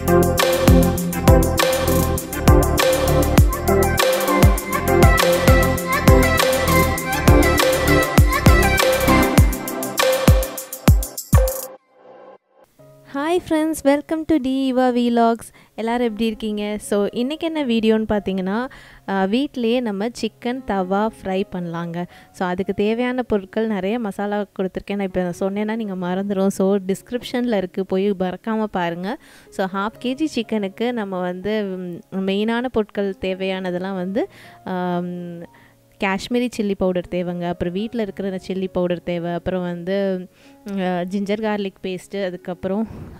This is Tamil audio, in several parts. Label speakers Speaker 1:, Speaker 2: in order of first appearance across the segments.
Speaker 1: hi friends welcome to the Eva vlogs எல்லோரும் எப்படி இருக்கீங்க ஸோ இன்றைக்கி என்ன வீடியோன்னு பார்த்தீங்கன்னா வீட்டிலையே நம்ம சிக்கன் தவா ஃப்ரை பண்ணலாங்க ஸோ அதுக்கு தேவையான பொருட்கள் நிறைய மசாலா கொடுத்துருக்கேன் நான் இப்போ சொன்னேன்னா நீங்கள் மறந்துடும் ஸோ டிஸ்கிரிப்ஷனில் இருக்குது போய் மறக்காமல் பாருங்கள் ஸோ ஹாஃப் கேஜி சிக்கனுக்கு நம்ம வந்து மெயினான பொருட்கள் தேவையானதெல்லாம் வந்து காஷ்மீரி சில்லி பவுடர் தேவைங்க அப்புறம் வீட்டில் இருக்கிற சில்லி பவுடர் தேவை அப்புறம் வந்து ஜிஞ்சர் கார்லிக் பேஸ்ட்டு அதுக்கப்புறம்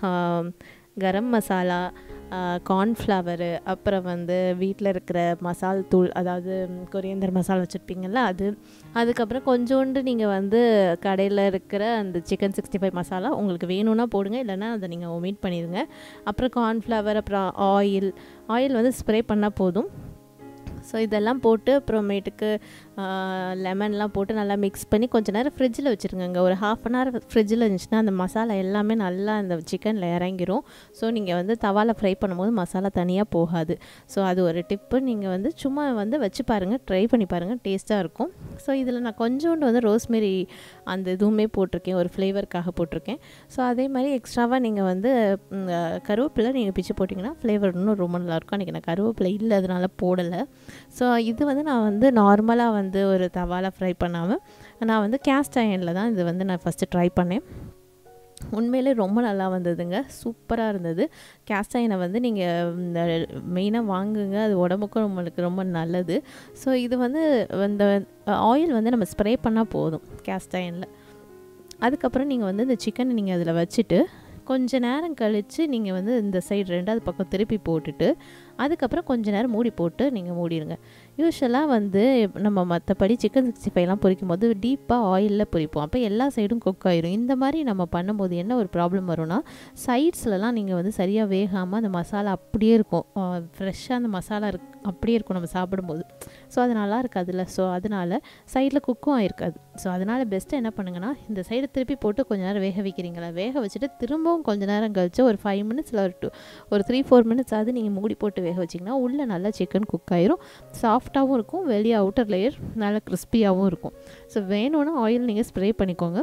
Speaker 1: கரம் மசாலா கார்ன்ஃப்ளவரு அப்புறம் வந்து வீட்டில் இருக்கிற மசால் தூள் அதாவது கொரியந்தர் மசாலா வச்சுருப்பீங்கள்ல அது அதுக்கப்புறம் கொஞ்சோண்டு நீங்கள் வந்து கடையில் இருக்கிற அந்த சிக்கன் சிக்ஸ்டி ஃபைவ் மசாலா உங்களுக்கு வேணும்னா போடுங்க இல்லைன்னா அதை நீங்கள் ஒமிட் பண்ணிடுங்க அப்புறம் கார்ன்ஃப்ளவர் அப்புறம் ஆயில் ஆயில் வந்து ஸ்ப்ரே பண்ணால் போதும் ஸோ இதெல்லாம் போட்டு அப்புறமேட்டுக்கு லெமன்லாம் போட்டு நல்லா மிக்ஸ் பண்ணி கொஞ்சம் நேரம் ஃப்ரிட்ஜில் வச்சுருங்க ஒரு ஹாஃப் அன் ஹவர் ஃப்ரிட்ஜில் இருந்துச்சுன்னா அந்த மசாலா எல்லாமே நல்லா அந்த சிக்கனில் இறங்கிரும் ஸோ நீங்கள் வந்து தவாவில் ஃப்ரை பண்ணும்போது மசாலா தனியாக போகாது ஸோ அது ஒரு டிப்பு நீங்கள் வந்து சும்மா வந்து வச்சு பாருங்கள் ட்ரை பண்ணி பாருங்கள் டேஸ்ட்டாக இருக்கும் ஸோ இதில் நான் கொஞ்சோண்டு வந்து ரோஸ்மெரி அந்த இதுவுமே போட்டிருக்கேன் ஒரு ஃப்ளேவருக்காக போட்டிருக்கேன் ஸோ அதே மாதிரி எக்ஸ்ட்ராவாக நீங்கள் வந்து கருவேப்பிலை நீங்கள் பிச்சு போட்டிங்கன்னா ஃப்ளேவர் இன்னும் ரொம்ப நல்லாயிருக்கும் அன்றைக்கி நான் கருவேப்பிலை இல்லை அதனால் போடலை ஸோ இது வந்து நான் வந்து நார்மலாக வந்து ஒரு தவாவில் ஃப்ரை பண்ணாமல் நான் வந்து கேஸ்ட் அயனில் தான் இது வந்து நான் ஃபஸ்ட்டு ட்ரை பண்ணேன் உண்மையிலே ரொம்ப நல்லா வந்ததுங்க சூப்பராக இருந்தது கேஸ்ட் அயனை வந்து நீங்கள் மெயினாக வாங்குங்க அது உடம்புக்கும் நம்மளுக்கு ரொம்ப நல்லது ஸோ இது வந்து இந்த ஆயில் வந்து நம்ம ஸ்ப்ரே பண்ணால் போதும் கேஸ்ட் அயனில் அதுக்கப்புறம் நீங்கள் வந்து இந்த சிக்கனை நீங்கள் அதில் வச்சுட்டு கொஞ்ச நேரம் கழித்து நீங்கள் வந்து இந்த சைடு ரெண்டாவது பக்கம் திருப்பி போட்டுட்டு அதுக்கப்புறம் கொஞ்ச நேரம் மூடி போட்டு நீங்கள் மூடிடுங்க யூஸ்வலாக வந்து நம்ம மற்றபடி சிக்கன் சிக்ஸ்டி ஃபைவ்லாம் பொரிக்கும் போது டீப்பாக ஆயிலில் பொரிப்போம் அப்போ எல்லா சைடும் குக் ஆயிரும் இந்த மாதிரி நம்ம பண்ணும்போது என்ன ஒரு ப்ராப்ளம் வரும்னா சைட்ஸ்லலாம் நீங்கள் வந்து சரியாக வேகாமல் அந்த மசாலா அப்படியே இருக்கும் ஃப்ரெஷ்ஷாக அந்த மசாலா இருக்கு அப்படியே இருக்கும் நம்ம சாப்பிடும்போது ஸோ அது நல்லா இருக்காதுல்ல ஸோ அதனால் சைடில் குக்கும் ஆயிருக்காது ஸோ அதனால் பெஸ்ட்டு என்ன பண்ணுங்கன்னா இந்த சைடு திருப்பி போட்டு கொஞ்ச நேரம் வேக வைக்கிறீங்களா வேக வச்சுட்டு திரும்பவும் கொஞ்ச நேரம் கழிச்சு ஒரு ஃபைவ் மினிட்ஸில் ஒரு டூ ஒரு த்ரீ ஃபோர் மினிட்ஸ் ஆகுது நீங்கள் மூடி போட்டு வேக வச்சிங்கன்னா உள்ளே நல்லா சிக்கன் குக் ஆயிரும் சாஃப்டாகவும் இருக்கும் வெளியே அவுட்டர் லேயர் நல்லா கிறிஸ்பியாகவும் இருக்கும் ஸோ வேணும்னா ஆயில் நீங்கள் ஸ்ப்ரே பண்ணிக்கோங்க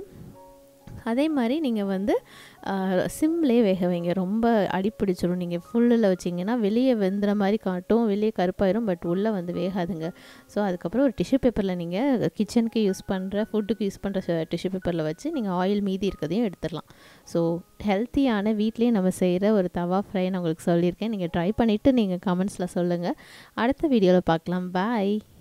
Speaker 1: அதே மாதிரி நீங்கள் வந்து சிம்லே வேக வைங்க ரொம்ப அடிப்பிடிச்சிடும் நீங்கள் ஃபுல்லில் வச்சிங்கன்னா வெளியே வெந்துற மாதிரி காட்டும் வெளியே கருப்பாயிரும் பட் உள்ளே வந்து வேகாதுங்க ஸோ அதுக்கப்புறம் ஒரு டிஷ்யூ பேப்பரில் நீங்கள் கிச்சனுக்கு யூஸ் பண்ணுற ஃபுட்டுக்கு யூஸ் பண்ணுற டிஷ்யூ பேப்பரில் வச்சு நீங்கள் ஆயில் மீதி இருக்கிறதையும் எடுத்துடலாம் ஸோ ஹெல்த்தியான வீட்லேயே நம்ம செய்கிற ஒரு தவா ஃப்ரை நான் உங்களுக்கு சொல்லியிருக்கேன் நீங்கள் ட்ரை பண்ணிவிட்டு நீங்கள் கமெண்ட்ஸில் சொல்லுங்கள் அடுத்த வீடியோவில் பார்க்கலாம் பாய்